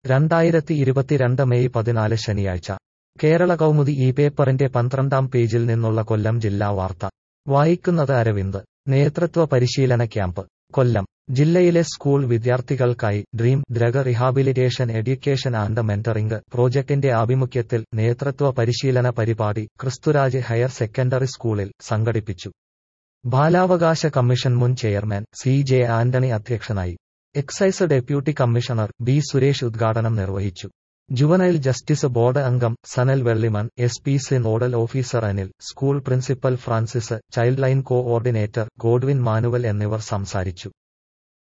രണ്ടായിരത്തി ഇരുപത്തിരണ്ട് മെയ് പതിനാല് ശനിയാഴ്ച കേരള കൗമുദി ഈ പേപ്പറിന്റെ പന്ത്രണ്ടാം പേജിൽ നിന്നുള്ള കൊല്ലം ജില്ലാ വാർത്ത വായിക്കുന്നത് അരവിന്ദ് നേതൃത്വ പരിശീലന ക്യാമ്പ് കൊല്ലം ജില്ലയിലെ സ്കൂൾ വിദ്യാർത്ഥികൾക്കായി DREAM drug rehabilitation education and mentoring പ്രോജക്ടിന്റെ ആഭിമുഖ്യത്തിൽ നേതൃത്വ പരിശീലന പരിപാടി ക്രിസ്തുരാജ് ഹയർ സെക്കൻഡറി സ്കൂളിൽ സംഘടിപ്പിച്ചു ബാലാവകാശ കമ്മീഷൻ മുൻ ചെയർമാൻ സി ജെ ആന്റണി അധ്യക്ഷനായി excise deputy commissioner B Suresh ഉദ്ഘാടനം നിർവഹിച്ചു ജുവനൈൽ ജസ്റ്റിസ് ബോർഡ് അംഗം Sanal Vellimon S P C nodal officer Anil school principal Francis child line coordinator Godwin Manuel എന്നിവർ സംസാരിച്ചു